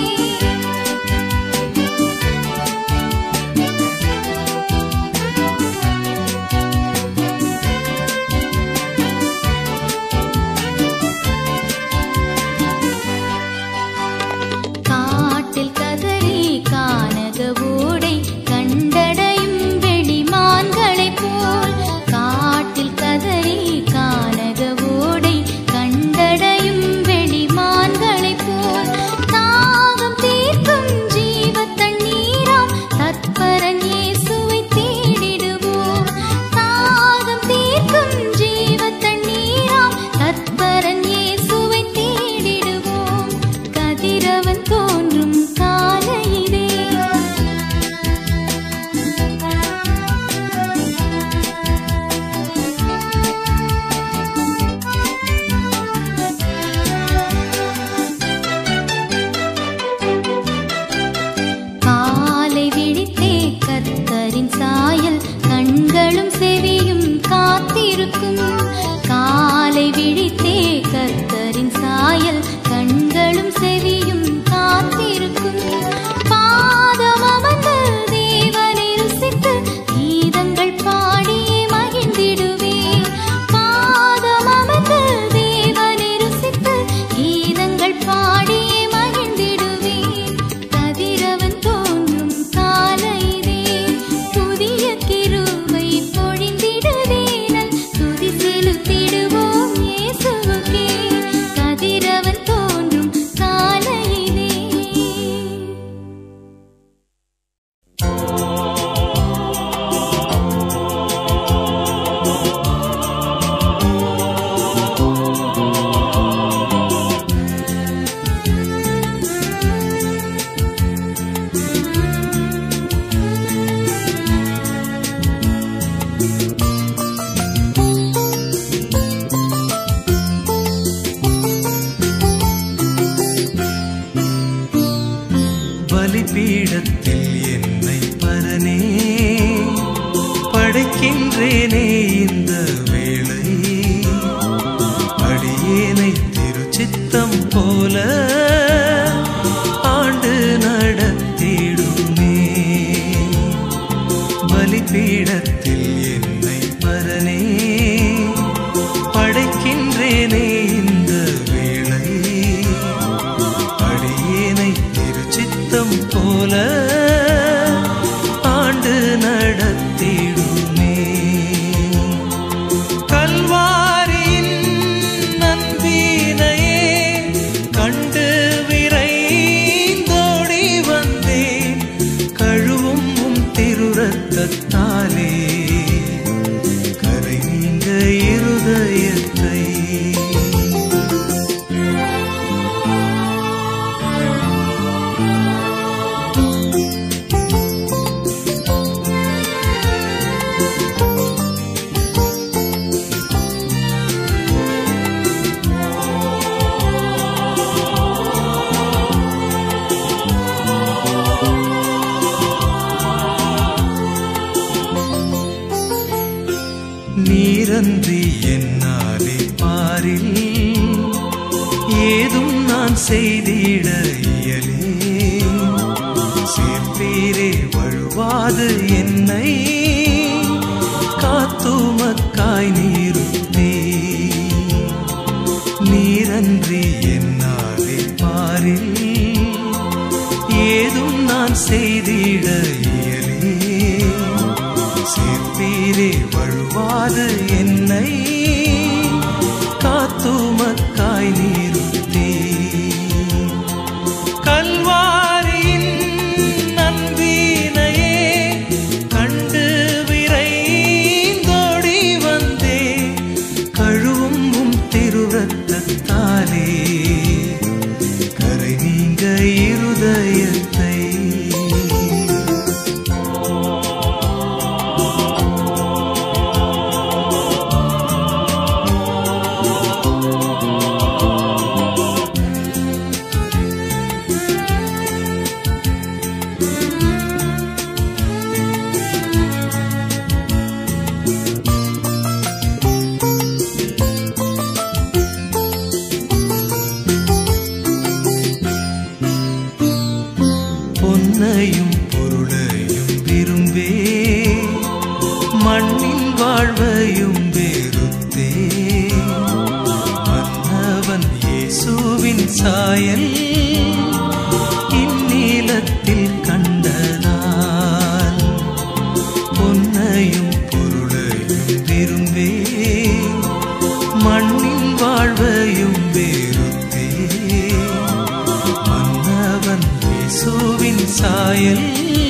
காட்டில் கதறி கானக ஓடை கண்டடையும் வெளிமான்களைப் போல் காட்டில் கதறி கானக ஓடை கண்டடையும் வெளிமான்களைப் போல் தாகம் தீர்க்கும் ஜீவ தண்ணீராம் தற்பரன் இயேசுவை தேடிடுவோம் தாகம் தீர்க்கும் ஜீவ தண்ணீராம் தற்பரன் இயேசுவை தேடிடுவோம் கதிரவன் தோன்றும் காலையிலே காலை விழித்தே கர்த்தரின் சாயல் கண்களும் செவியும் காத்திருக்கும் காலை விழித்தே கர்த்தரின் சாயல் கண்களும் செவியும் காத்திருக்கும் பாதம் அமர்ந்து தேவனை ருசித்து கீதங்கள் பாடியே மகிழ்ந்திடுவே பாதம் அமர்ந்து தேவனை ருசித்து கீதங்கள் பாடியே மகிழ்ந்திடுவே கதிரவன் தோன்றும் காலையிலே புதிய கிருபை பொழிந்திடுவேனல் துதி செலுத்திடுவோம் இயேசுவுக்கே கதிரவன் தோன்றும் காலையிலே பலிபீடத்தில் என்னை பரனே படைக்கின்றேனே இந்த வேளை அடியேனை திருச்சித்தம் போல ஆண்டு நடத்திடுமே பலிபீடத்தில் என்னை பரனே படைக்கின்றேனே இந்த வேளை அடியேனை திருச்சித்தம் போல ஆண்டு நடத்திடுமே கல்வாரியின் நன்பினையே கண்டு விரைந்தோடி வந்தேன் கழுவும் உம் திருரத்தத்தாலே இருதயத்தை நீரன்றி என்னாலே பாரில் ஏதும் நான் செய்திட இயலே சேர்ப்பீரே வழுவாது என்னை காத்துமக்காய் நீருத்தே நீரன்றி என்னாலே பாரில் ஏதும் நான் செய்திட இயலே சேர்ப்பீரே வழுவாது என்னை காத்துமக்காய் நீருத்தே கல்வாரியின் நன்பினையே கண்டு விரைந்தோடி வந்தே கழுவும் உம் திருரத்தத்தாலே கரை நீங்க இருதயத்தை பொன்னையும் பொருளையும் விரும்பே மண்ணின் வாழ்வையும் வெறுத்தே மன்னவன் இயேசுவின் சாயல் இந்நீலத்தில் கண்டதால் பொன்னையும் பொருளையும் விரும்பே மண்ணின் வாழ்வையும் வெறுத்தே மன்னவன் இயேசுவின் சாயல்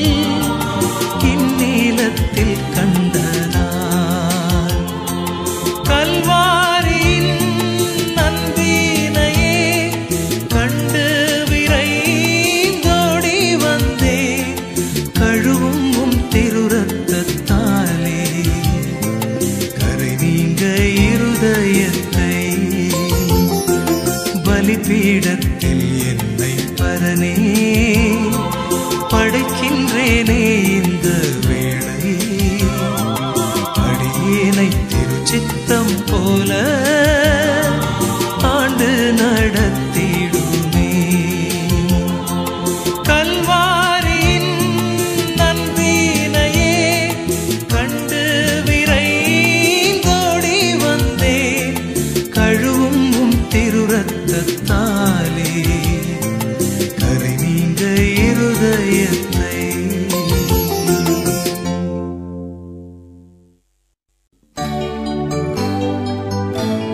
இந்நீலத்தில் கண்டனார் கல்வாரியின் நந்தினையே கண்டு விரைந்தோடி வந்தே கழுவும் உம் திருரத்தத்தாலே கரை நீங்க இருதயத்தை பலிபீடத்தில் என்னை பரனே படைக்கின்றேனே இந்த வேளை அடியேனை திருச்சித்தம் போல ஆண்டு நடத்திடுமே கல்வாரியின் நன்பினையே கண்டு விரைந்தோடி வந்தே கழுவும் உம் திருரத்தத்தாலே கரை நீங்க இருதயத்தை ஆ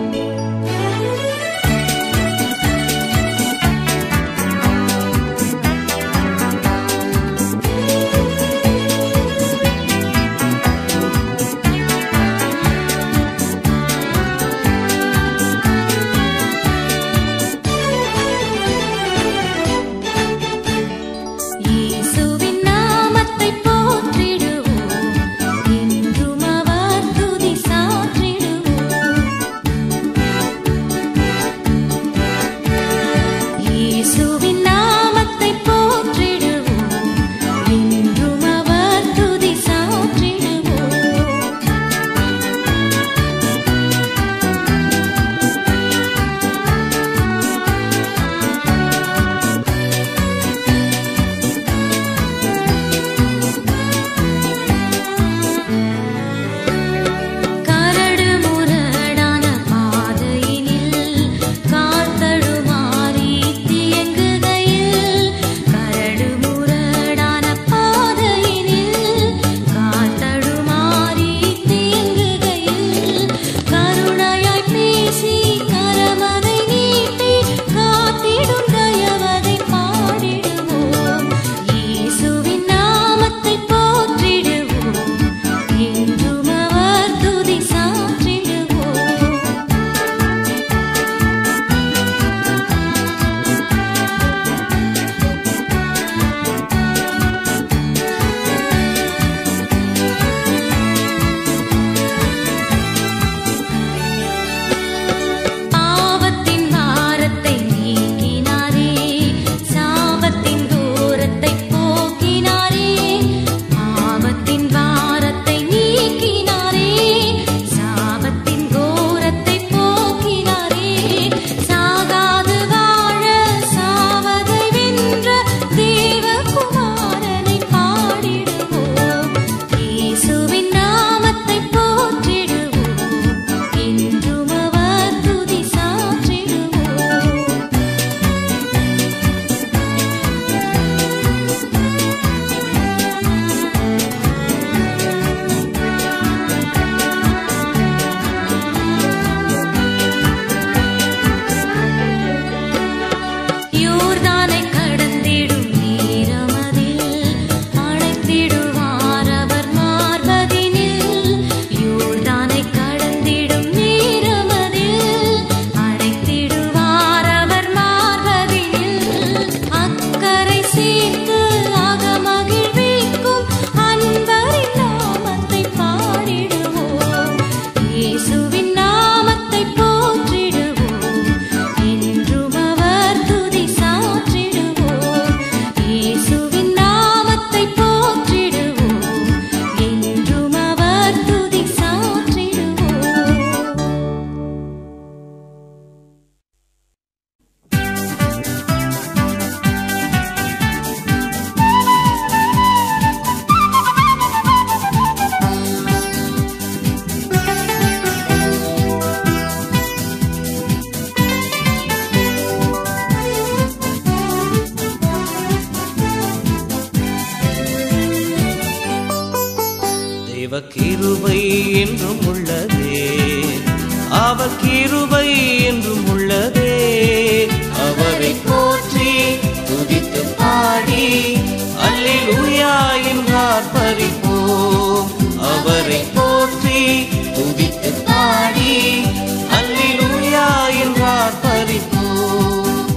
கிருபை என்றும் உள்ளதே அவர் கிருபை என்றும் உள்ளதே அவரை போற்றி துதித்து பாடி அல்லேலூயா என்றார் பறிப்போம் அவரை போற்றி துதித்து பாடி அல்லேலூயா என்றார் பறிப்போம்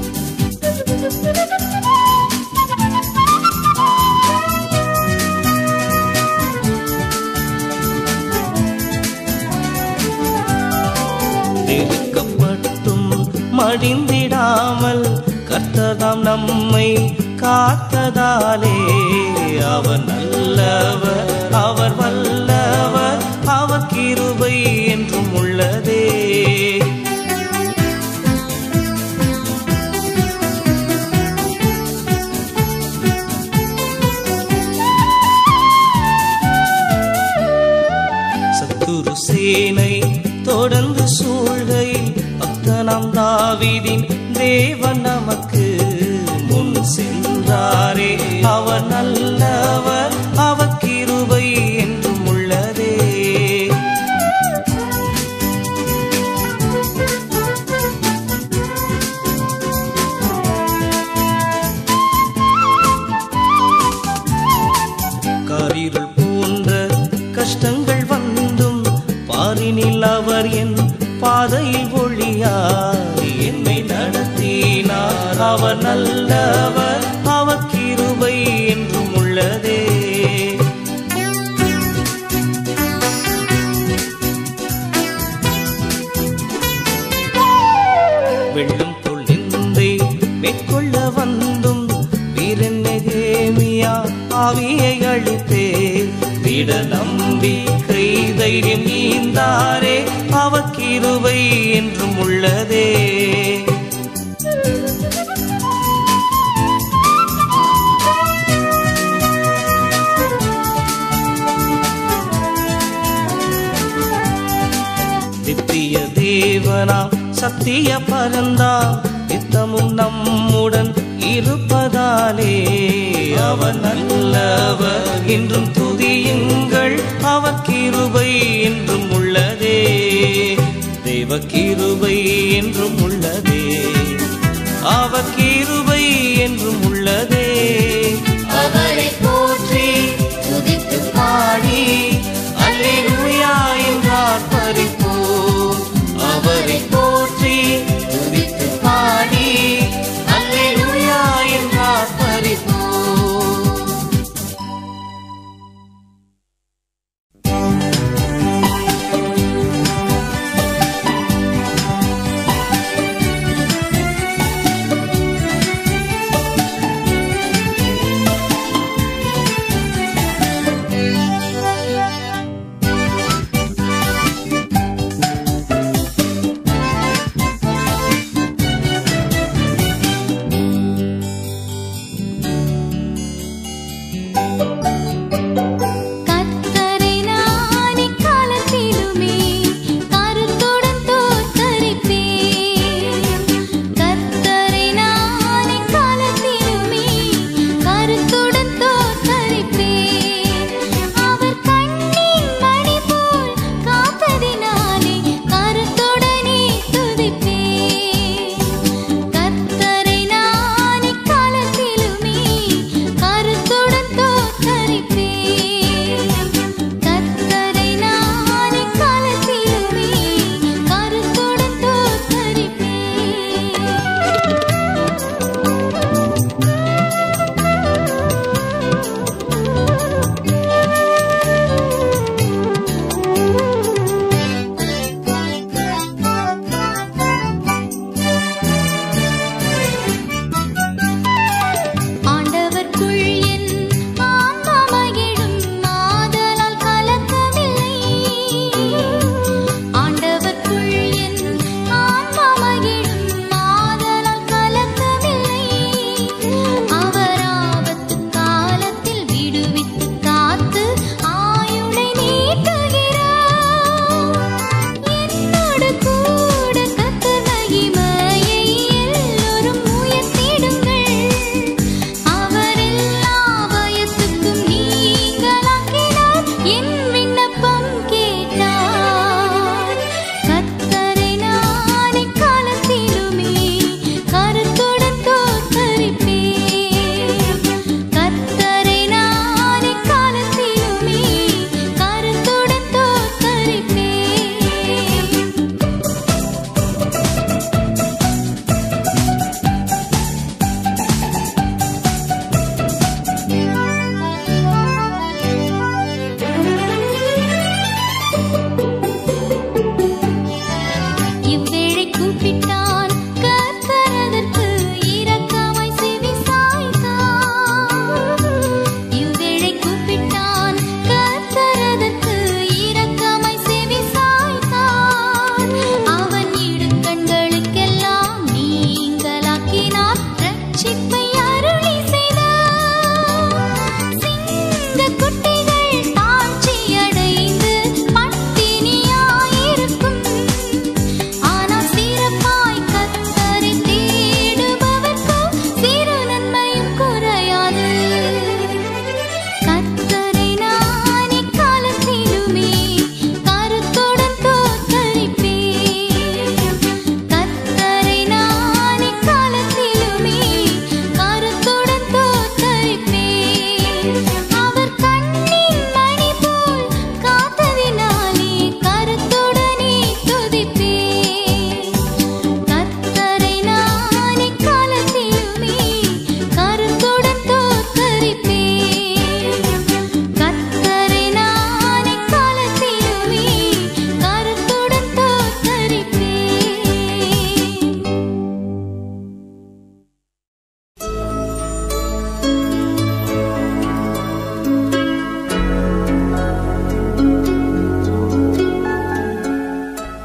நெருக்கப்பட்டும் மடிந்திடாமல் கர்த்ததாம் நம்மை காத்ததாலே அவர் நல்லவர் அவர் வல்லவர் அவர் கிருபை என்றும் உள்ளதே சத்துரு சேனை தொடர்ந்து சூழ்கையில் பக்தனாம் தாவீதின் தேவன் நமக்கு முன் சென்றாரே அவர் நல்லவர் அவர் கிருபை என்றும் உள்ளதே காரிருள் போன்ற கஷ்டங்கள் வந்தும் பாரினில் அவர் என் பாதையில் ஒளியாய் என்னை நடத்தினார் அவர் நல்லவர் அவர் கிருபை என்றும் உள்ளதே வெள்ளம் கொள்ளிந்தை மேற்கொள்ள வந்தும் வீரன் நெகேமியா ஆவியை அழித்தே விட நம்பிக்கை தைரியம் ஈந்தாரே அவர் கிருபை என்றும் உள்ளதே நித்திய தேவனா சத்திய பரந்தா நித்தமும் நம்முடன் இருப்பதாலே அவர் நல்லவர் என்றும் துதியுங்கள் அவர் கிருபை என்றும் உள்ளதே தேவ கிருபை என்றும் உள்ளதே அவர் கிருபை என்றும் உள்ளதே அவரை போற்றி துதித்து பாடி அல்லேலூயா என்றார் பறிப்போம் அவரை போற்றி துதித்து பாடி அல்லேலூயா என்றார் பறிப்போம்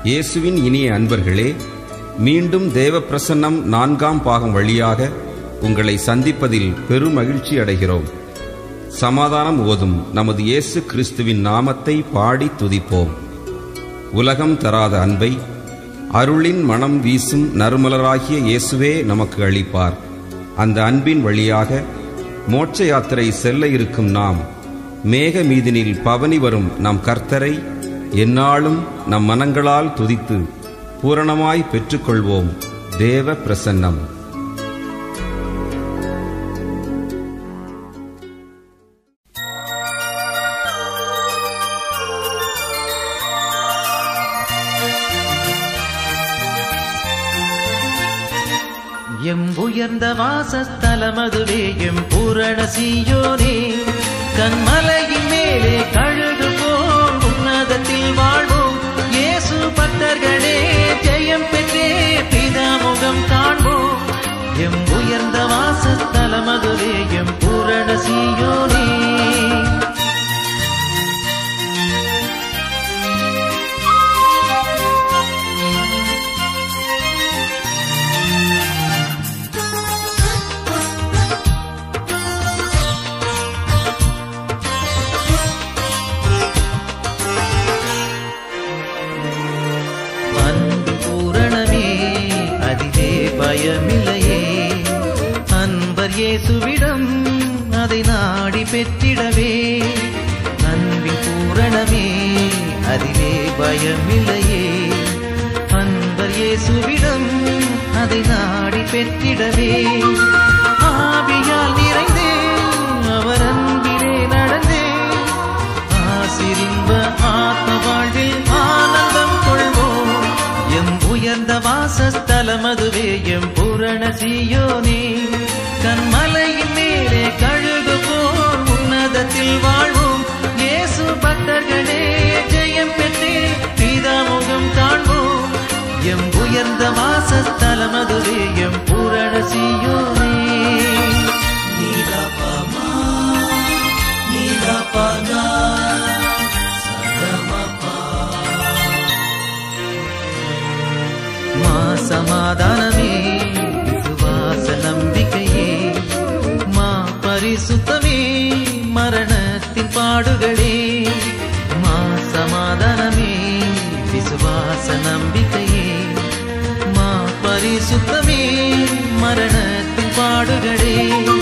இயேசுவின் இனிய அன்பர்களே மீண்டும் தேவ பிரசன்னம் நான்காம் பாகம் வழியாக உங்களை சந்திப்பதில் பெருமகிழ்ச்சி அடைகிறோம் சமாதானம் ஓதும் நமது இயேசு கிறிஸ்துவின் நாமத்தை பாடி துதிப்போம் உலகம் தராத அன்பை அருளின் மனம் வீசும் நறுமலராகிய இயேசுவே நமக்கு அளிப்பார் அந்த அன்பின் வழியாக மோட்ச யாத்திரை செல்ல இருக்கும் நாம் மேக மீதினில் பவனி வரும் நம் கர்த்தரை எந்நாளும் நம் மனங்களால் துதித்து பூரணமாய் பெற்றுக்கொள்வோம் தேவ பிரசன்னம் எம் உயர்ந்த வாசஸ்தலமதுவே எம் பூரண சீயோனே கண்மலையின் மேலே கழுகு போல் உன்னதத்தில் வாழ்வோம் இயேசு பக்தர்களே ஜெயம் பெற்றே பிதாமுகம் காண்போம் எம் உயர்ந்த வாசஸ்தலமதுவே எம் பூரண சீயோனே அன்பு பூரணமே அதிலே பயமில்லையே அன்பர் இயேசுவிடம் அதை நாடி பெற்றிடவே அன்பின் பூரணமே அதிலே பயமில்லையே அன்பர் இயேசுவிடம் அதை நாடி பெற்றிடவே ஆவியால் நிறைந்தே அவர் அன்பிலே நடந்தே ஆசிரின்ப ஆத்ம வாழ்வில் ஆனந்தம் கொள்வோம் எம் உயர்ந்த வாசஸ்தலம் அதுவே எம் பூரண சீயோனே கண்மலையின் மேலே கழுகு போல் உன்னதத்தில் வாழ்வோம் இயேசு பக்தர்களே ஜெயம் பெற்றே பிதாமுகம் காண்போம் எம் உயர்ந்த வாசஸ்தலம் அதுவே எம் பூரண சீயோனே மா சமாதானமே விசுவாச நம்பிக்கையே மா பரிசுத்தமே மரணத்தின் பாடுகளே மா சமாதானமே விசுவாச நம்பிக்கையே மா பரிசுத்தமே மரணத்தின் பாடுகளே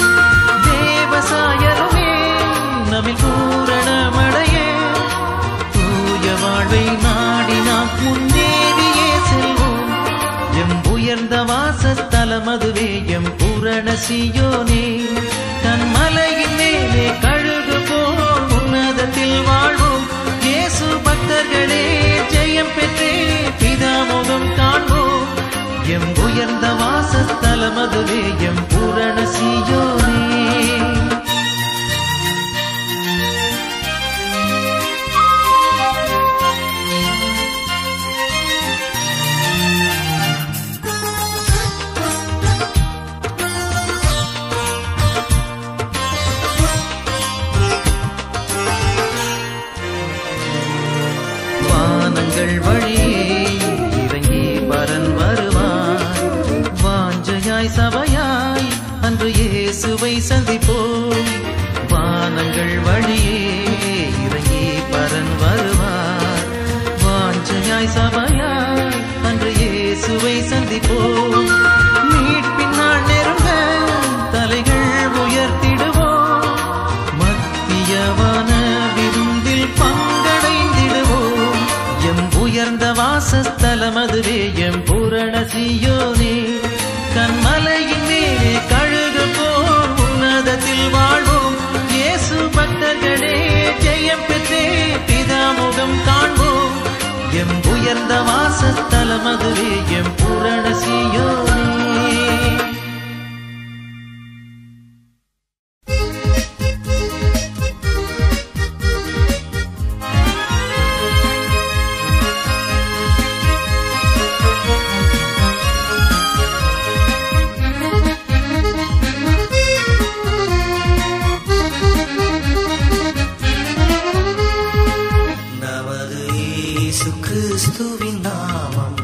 தேவசாயருமே நமில் பூரணமடைய தூய வாழ்வை நாடி நாம் முன்னேறியே செல்வோம் எம் உயர்ந்த வாசஸ்தலம் அதுவே எம் பூரண சீயோனே கண்மலையின் மேலே கழுகு போல் உன்னதத்தில் வாழ்வோம் இயேசு பக்தர்களே ஜெயம் பெற்றே பிதாமுகம் காண்போம் எம் உயர்ந்த வாசஸ்தலம் அதுவே எம் பூரண சீயோனே வானங்கள் வழியே இறங்கி பரன் வருவார் வாஞ்சையாய் சபையாய் அன்று இயேசுவை சந்திப்போம் வானங்கள் வழியே இறங்கி பரன் வருவார் வாஞ்சையாய் சபையாய் அன்று இயேசுவை சந்திப்போம் மீட்பின் நாள் நெருங்க தலைகள் உயர்த்திடுவோம் மத்தியவான விருந்தில் பங்கடைந்திடுவோம் எம் உயர்ந்த வாசஸ்தலம் அதுவே எம் பூரண சீயோனே கண்மலையின் மேலே கழுகு போல் உன்னதத்தில் வாழ்வோம் இயேசு பக்தர்களே ஜெயம் பெற்றே பிதாமுகம் காண்போம் எம் உயர்ந்த வாசஸ்தலம் அதுவே எம் பூரண சீயோனே இயேசு கிறிஸ்துவின் நாமம்